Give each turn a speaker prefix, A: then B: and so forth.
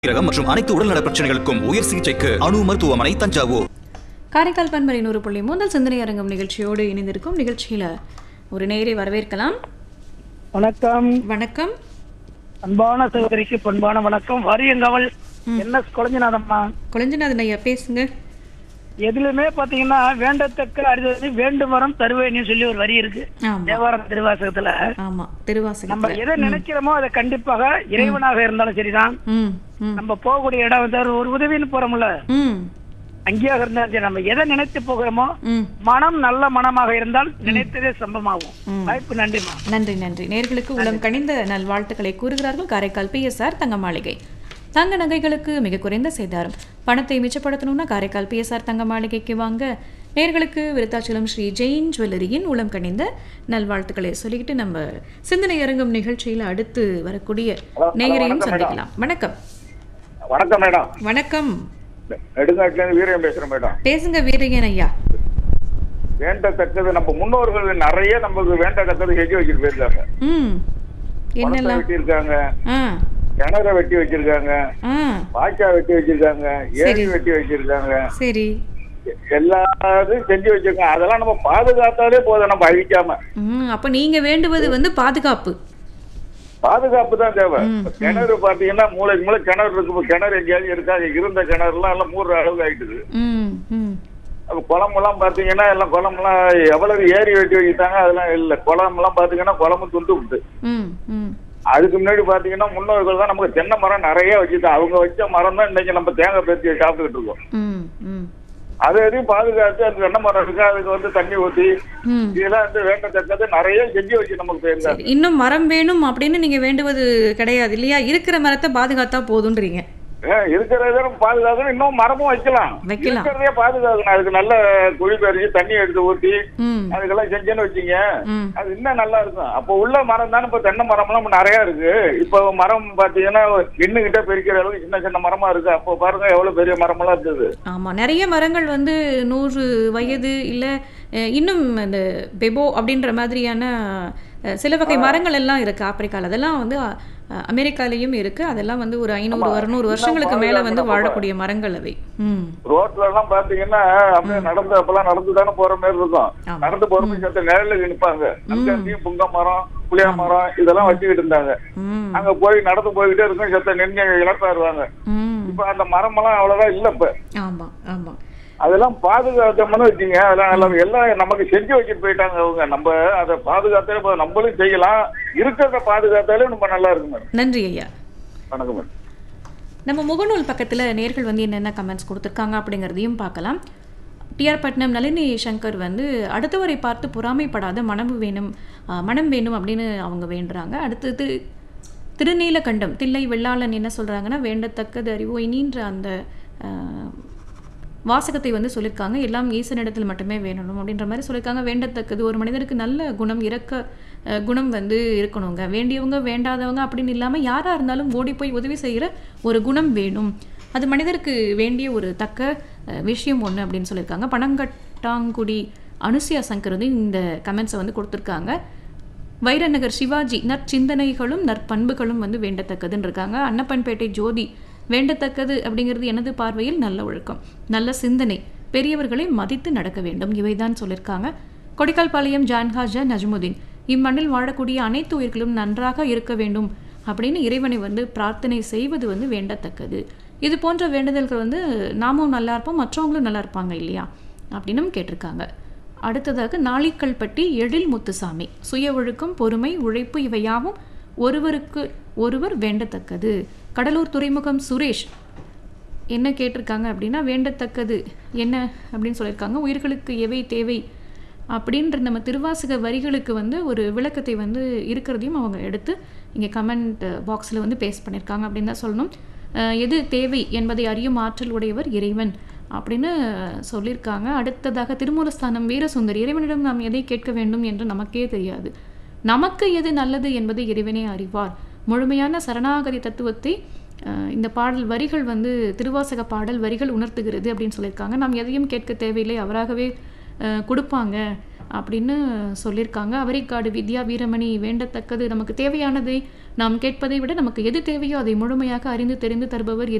A: சிறுநீரகம் மற்றும் அனைத்து உடல்நல பிரச்சனைகளுக்கும் உயர் சிகிச்சைக்கு அணு மருத்துவமனை தஞ்சாவூர்
B: காரைக்கால் பண்பரை நூறு புள்ளி முதல் சிந்தனை அரங்கம் நிகழ்ச்சியோடு இணைந்திருக்கும் நிகழ்ச்சியில ஒரு நேரை வரவேற்கலாம்
C: வணக்கம்
B: வணக்கம்
C: அன்பான சகோதரிக்கு பண்பான வணக்கம் வாரியங்கவல் என் எஸ் குழஞ்சநாதம்மா
B: குழஞ்சநாதன் ஐயா பேசுங்க
C: எதுலுமே பாத்தீங்கன்னா வேண்டத்தக்க அரிதது வேண்டும் வரம் தருவேன்னு சொல்லி ஒரு வரி இருக்கு
B: ஆமா
C: தேவாரம் திருவாசகத்துல
B: ஆமா
C: நம்ம
B: திருவாசகத்துல
C: எதை நினைக்கிறோமோ அதை கண்டிப்பாக இறைவனாக இருந்தாலும் சரிதான்
B: ம் ம்
C: நம்ம போகக்கூடிய இடம் வந்து ஒரு- ஒரு உதவின்னு போறோம்ல
B: ம்
C: அங்கேயாக இருந்தாலும் சரி நம்ம எதை நினைத்து போகிறோமோ
B: ம்
C: மனம் நல்ல மனமாக இருந்தால் நினைத்ததே சம்பவமாகும் வாய்ப்பு நன்றிமா
B: நன்றி நன்றி நேர்களுக்கு உளம் கனிந்த நல்வாழ்த்துக்களை கூறுகிறார்கள் காரைக்கால் பிஎஸ்ஆர் தங்க மாளிகை தங்க நகைகளுக்கு மிக குறைந்த சேதாரம் பணத்தை மிச்சப்படுத்தணும்னா காரைக்கால் பிஎஸ்ஆர் தங்க மாளிகைக்கு வாங்க நேர்களுக்கு விருத்தாச்சலம் ஸ்ரீ ஜெயின் ஜுவல்லரியின் உளம் கனிந்த நல்வாழ்த்துக்களை சொல்லிக்கிட்டு நம்ம சிந்தனை அரங்கம் நிகழ்ச்சியில் அடுத்து வரக்கூடிய நேயரையும் சந்திக்கலாம் வணக்கம்
D: வணக்கம் மேடம்
B: வணக்கம்
D: நெடுங்காட்டுல இருந்து வீரன் பேசுறேன் மேடம்
B: பேசுங்க வீரய்யன் ஐயா
D: வேண்டத்தக்கது நம்ம முன்னோர்கள் நிறைய நமக்கு வேண்டத்தக்கது செஞ்சு வச்சுட்டு போயிருக்காங்க
B: ம்
D: குளத்தை
B: என்னெல்லாம்
D: வெட்டி இருக்காங்க
B: ஆ
D: கிணற வெட்டி வச்சிருக்காங்க
B: ஆ
D: வாய்க்கா வெட்டி வச்சிருக்காங்க ஏரி வெட்டி வச்சிருக்காங்க
B: சரி
D: எல்லாத்தையும் செஞ்சு வச்சிருக்காங்க அதெல்லாம் நம்ம பாதுகாத்தாலே போதும் நம்ம அழிக்காம
B: ம் அப்போ நீங்க வேண்டுவது வந்து பாதுகாப்பு
D: பாதுகாப்பு தான் தேவை இப்ப கிணறு பாத்தீங்கன்னா மூளைக்கு மூளை கிணறு இருக்கு இப்ப கிணறு எங்கேயாவது இருக்கா இருந்த கிணறுலாம் எல்லாம் மூடுற அளவுக்கு ஆயிட்டுது
B: ம் ம்
D: அப்ப குளமெல்லாம் பாத்தீங்கன்னா எல்லாம் குளமெல்லாம் எவ்வளவு ஏரி வெட்டி வச்சுட்டாங்க அதெல்லாம் இல்ல குளமெல்லாம் பாத்தீங்கன்னா குளமும் துண்டு விட்டு
B: ம் ம்
D: அதுக்கு முன்னாடி பாத்தீங்கன்னா முன்னோர்கள் தான் நமக்கு தென்னை மரம் நிறைய வச்சுதான் அவங்க வச்ச மரம் தான் இன்னைக்கு நம்ம தேங்காய் பேசி சாப்பிட்டுக்கிட்டு இருக்கோம்
B: ம் ம்
D: அதை எதையும் பாதுகாத்து அந்த தென்னை மரம் இருக்கு அதுக்கு வந்து தண்ணி ஊத்தி
B: ம்
D: இதெல்லாம் வந்து வேண்டத்தக்கது நிறைய செஞ்சு வச்சு நமக்கு போயிருந்தாங்க
B: சரி இன்னும் மரம் வேணும் அப்படின்னு நீங்க வேண்டுவது கிடையாது இல்லையா இருக்கிற மரத்தை பாதுகாத்தா போதுன்றீங்க
D: ஏன் இருக்கிறத நம்ம பாதுகாக்கணும் இன்னும் மரமும் வைக்கலாம்
B: வைக்கலாம்.
D: இருக்கிறதே பாதுகாக்கணும் அதுக்கு நல்ல குழி பறிச்சு தண்ணி எடுத்து ஊத்தி
B: ம்
D: அதுக்கெல்லாம் செஞ்சேன்னு வச்சீங்க
B: ம்
D: அது இன்னும் நல்லா இருக்கும் அப்போ உள்ள மரம் தானே இப்போ தென்னை மரம்லாம் இப்ப நிறைய இருக்கு இப்போ மரம் பாத்தீங்கன்னா கிட்ட பெருக்கிற அளவுக்கு சின்ன சின்ன மரமா இருக்கு அப்போ பாருங்க எவ்வளவு பெரிய மரமெல்லாம் இருந்தது
B: ஆமா நிறைய மரங்கள் வந்து நூறு வயது இல்ல அஹ், இன்னும் இந்த பெபோ அப்படின்ற மாதிரியான அஹ், சில வகை மரங்கள் எல்லாம் இருக்கு ஆப்பிரிக்கால அதெல்லாம் வந்து அஹ், அமெரிக்காலயும் இருக்கு அதெல்லாம் வந்து ஒரு ஐநூறு அறுநூறு வருஷங்களுக்கு மேல வந்து வாழக்கூடிய மரங்கள் அவை ம்
D: ரோட்ல எல்லாம் பாத்தீங்கன்னா அப்படியே நடந்து அப்பெல்லாம் நடந்து தானே போற மாதிரி இருக்கும்
B: ஆமா.
D: நடந்து போறப்ப சேர்த்து நிழலுக்கு நிப்பாங்க அங்கேயும் புங்க மரம் புளிய மரம் இதெல்லாம் வச்சுக்கிட்டு இருந்தாங்க
B: ம்
D: அங்க போய் நடந்து போய்கிட்டே இருக்கும் செத்த நின்று இழப்பாருவாங்க
B: ம்
D: இப்ப அந்த மரம் எல்லாம் அவ்வளவுதான் இல்ல இப்ப
B: ஆமா ஆமா
D: அதெல்லாம் பாதுகாத்தோம்னு வச்சுங்க அதெல்லாம் எல்லாம் எல்லாம் நமக்கு செஞ்சு வச்சுட்டு போயிட்டாங்க அவங்க நம்ம அதை பாதுகாத்தாலே போதும். நம்மளும் செய்யலாம் இருக்கிறத பாதுகாத்தாலே நம்ம நல்லா இருக்கும் மேடம்
B: நன்றி ஐயா
D: வணக்கம் மேடம்
B: நம்ம முகநூல் பக்கத்தில் நேர்கள் வந்து என்னென்ன கமெண்ட்ஸ் கொடுத்துருக்காங்க அப்படிங்கிறதையும் பார்க்கலாம் டிஆர் பட்னம் நளினி சங்கர் வந்து அடுத்தவரை பார்த்து பொறாமைப்படாத மனம் வேணும் ஆஹ், மனம் வேணும் அப்படின்னு அவங்க வேண்டுறாங்க அடுத்தது திருநீலகண்டம் தில்லை வெள்ளாளன் என்ன சொல்கிறாங்கன்னா வேண்டத்தக்கது அறிவோயினின்ற அந்த ஆஹ், வாசகத்தை வந்து சொல்லியிருக்காங்க எல்லாம் ஈசனிடத்தில் மட்டுமே வேணும் அப்படின்ற மாதிரி சொல்லியிருக்காங்க வேண்டத்தக்கது ஒரு மனிதருக்கு நல்ல குணம் இறக்க அஹ், குணம் வந்து இருக்கணுங்க வேண்டியவங்க வேண்டாதவங்க அப்படின்னு இல்லாமல் யாராக இருந்தாலும் ஓடி போய் உதவி செய்கிற ஒரு குணம் வேணும் அது மனிதருக்கு வேண்டிய ஒரு தக்க அஹ், விஷயம் ஒன்று அப்படின்னு சொல்லியிருக்காங்க பனங்கட்டாங்குடி அனுசியா சங்கர் வந்து இந்த கமெண்ட்ஸை வந்து கொடுத்துருக்காங்க வைரநகர் சிவாஜி நற்சிந்தனைகளும் நற்பண்புகளும் வந்து வேண்டத்தக்கதுன்னு இருக்காங்க அன்னப்பன்பேட்டை ஜோதி வேண்டத்தக்கது அப்படிங்கிறது எனது பார்வையில் நல்ல ஒழுக்கம் நல்ல சிந்தனை பெரியவர்களை மதித்து நடக்க வேண்டும் இவைதான் சொல்லியிருக்காங்க கொடிக்கால்பாளையம் ஜான்ஹாஜா நஜ்முதீன் இம்மண்ணில் வாழக்கூடிய அனைத்து உயிர்களும் நன்றாக இருக்க வேண்டும் அப்படின்னு இறைவனை வந்து பிரார்த்தனை செய்வது வந்து வேண்டத்தக்கது இது போன்ற வேண்டுதல்கள் வந்து நாமும் நல்லா இருப்போம் மற்றவங்களும் நல்லா இருப்பாங்க இல்லையா அப்படின்னும் கேட்டிருக்காங்க அடுத்ததாக நாளிக்கல்பட்டி எழில் முத்துசாமி சுய ஒழுக்கம் பொறுமை உழைப்பு இவையாவும் ஒருவருக்கு ஒருவர் வேண்டத்தக்கது கடலூர் துறைமுகம் சுரேஷ் என்ன கேட்டிருக்காங்க அப்படின்னா வேண்டத்தக்கது என்ன அப்படின்னு சொல்லியிருக்காங்க உயிர்களுக்கு எவை தேவை அப்படின்ற நம்ம திருவாசக வரிகளுக்கு வந்து ஒரு விளக்கத்தை வந்து இருக்கிறதையும் அவங்க எடுத்து இங்கே கமெண்ட் பாக்ஸில் வந்து பேஸ்ட் பண்ணியிருக்காங்க அப்படின்னு தான் சொல்லணும் அஹ் எது தேவை என்பதை அறியும் ஆற்றல் உடையவர் இறைவன் அப்படின்னு சொல்லியிருக்காங்க அடுத்ததாக திருமூலஸ்தானம் வீரசுந்தரி இறைவனிடம் நாம் எதை கேட்க வேண்டும் என்று நமக்கே தெரியாது நமக்கு எது நல்லது என்பதை இறைவனே அறிவார் முழுமையான சரணாகதி தத்துவத்தை அஹ், இந்த பாடல் வரிகள் வந்து திருவாசக பாடல் வரிகள் உணர்த்துகிறது அப்படின்னு சொல்லியிருக்காங்க நாம் எதையும் கேட்க தேவையில்லை அவராகவே அஹ், கொடுப்பாங்க அப்படின்னு சொல்லியிருக்காங்க அவரைக்காடு வித்யா வீரமணி வேண்டத்தக்கது நமக்கு தேவையானதை நாம் கேட்பதை விட நமக்கு எது தேவையோ அதை முழுமையாக அறிந்து தெரிந்து தருபவர்